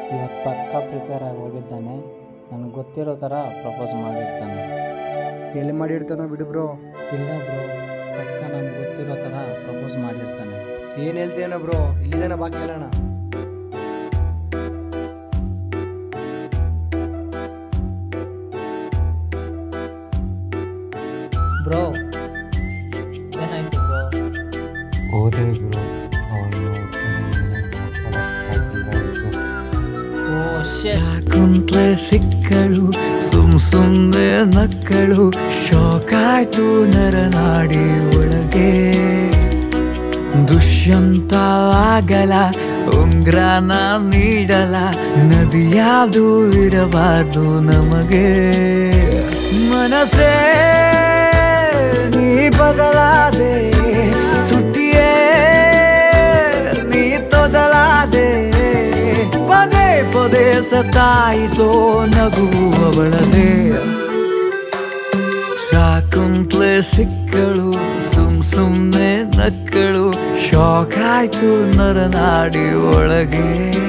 ಇವತ್ತು ಪಕ್ಕ ಪ್ರಿಪೇರ್ ಆಗಿ ಹೋಗಿದ್ದಾನೆ ನನಗೆ ಗೊತ್ತಿರೋ ಥರ ಪ್ರಪೋಸ್ ಮಾಡಿರ್ತಾನೆ ಎಲ್ಲಿ ಮಾಡಿರ್ತಾನೋ ಬಿಡು ಬ್ರೋ ಇಲ್ಲ ಬ್ರೋ ಪಕ್ಕ ನನಗೆ ಗೊತ್ತಿರೋ ಥರ ಪ್ರಪೋಸ್ ಮಾಡಿರ್ತಾನೆ ಏನು ಹೇಳ್ತೀಯನ ಬ್ರೋ ಇಲ್ಲಿದೇನ ಬಾಕಿ ಹೇಳೋಣ ಬ್ರೋ ಏನಾಯ್ತು ಬ್ರೋ ಹೋದೆ ಗುರು ಅವನು ಓ ಶೇಟ್ ಕುಂತ್ಲೆ ಸಿಕ್ಕಳು ಸುಮ್ ಸುಮ್ನೆ ನಕ್ಕಳು ಶೋಕಾಯ್ತು ನರನಾಡಿ ಒಳಗೆ ದುಷ್ಯಂತ ಆಗಲ ಉಂಗ್ರಾನ ನೀಡಲ ನದಿ ಯಾವುದು ಇರಬಾರ್ದು ನಮಗೆ ಮನಸ್ಸೇ ನೀ ಬದಲಾದೆ ತುಟಿಯೇ ನೀ ತೊದಲಾದೆ ಪದೇ ಪದೇ ಸತಾಯಿಸೋ ನಗುವವಳದೆ ಶಾಕುಂತ್ಲೆ ಸಿಕ್ಕಳು ಸುಮ್ ಸುಮ್ನೆ ನಕ್ಕಳು ಶಾಕ್ ಆಯ್ತು ನರನಾಡಿ ಒಳಗೆ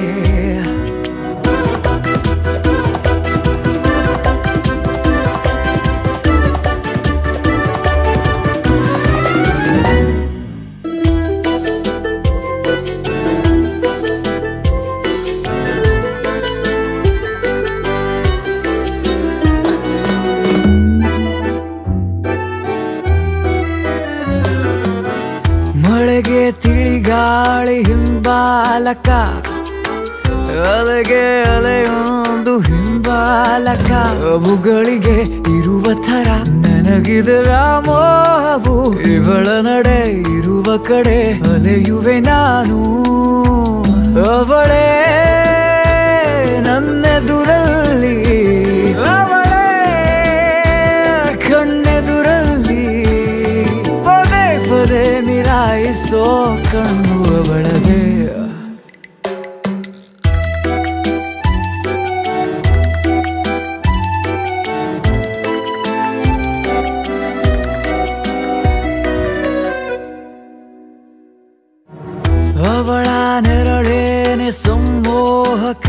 ಮಳೆಗೆ ತಿಳಿಗಾಳಿ ಹಿಂಬಾಲಕ ಅಲೆಗೆ ಅಲೆಯೊಂದು ಹಿಂಬಾಲಕ ಅವುಗಳಿಗೆ ಇರುವ ಥರ ನನಗಿದೆ ವ್ಯಾಮೋಹವು ಇವಳ ನಡೆ ಇರುವ ಕಡೆ ಅಲೆಯುವೆ ನಾನು ಅವಳೇ ನನ್ನೆದುರಲ್ಲಿ ಅವಳೇ ಕಣ್ಣೆದುರಲ್ಲಿ ಪದೇ ಪದೇ ಮಿಲಾಯಿಸೋ ಕಣ್ಣು ಅವಳದೇ ಅವಳ ನೆರಳೇನೆ ಸಂಮೋಹಕ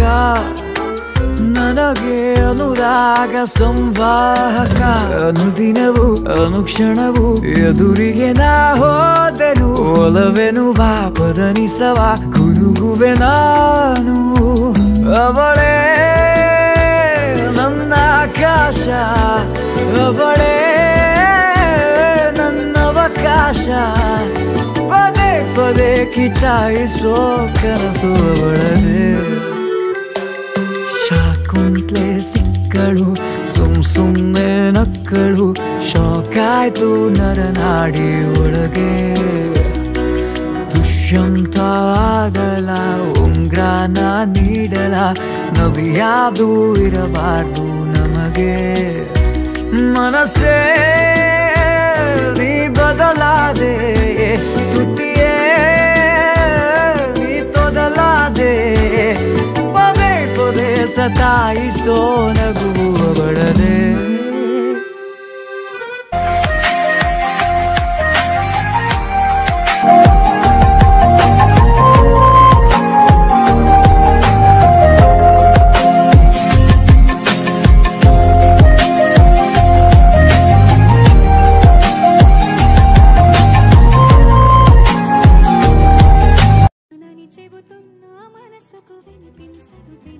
ನನಗೆ ಅನುರಾಗ ಸಂವಾಹಕ ಅನುದಿನವು ಅನುಕ್ಷಣವು ಎದುರಿಗೆ ನಾ ಹೋದೆನು ಒಲವೆನು ಬಾಪದನಿಸವ ಕುರುಗುವೆ ನಾನು ಅವಳೇ ನನ್ನ ಆಕಾಶ ಅವಳೇ ನನ್ನವಕಾಶ ಪದೇ ಪದೇ ಕಿಚಾಯಿಸೋ ಕನಸು ಅವಳದೇ ಶಾಕುಂತ್ಲೆ ಸಿಕ್ಕಳು ಸುಮ್ ಸುಮ್ನೆ ನಕ್ಕಳು ಶಾಕಾಯ್ತು ನರನಾಡಿ ಒಳಗೆ ದುಷ್ಯಂತ ಆಗಲ ಉಂಗ್ರಾನ ನೀಡಲ ನವಿಯಾದು ಇರಬಾರ್ದು ನಮಗೆ ಮನಸ್ಸೇ ನೀ ಬದಲಾದೆ ತುಟಿಯೇ ನೀ ತೊದಲಾದೆ ಪದೇ ಪದೇ ಸತಾಯಿಸೋ ನಗುವ ಬಡದೆ నని చెబుతున్నా మనసుకు వినిపించదు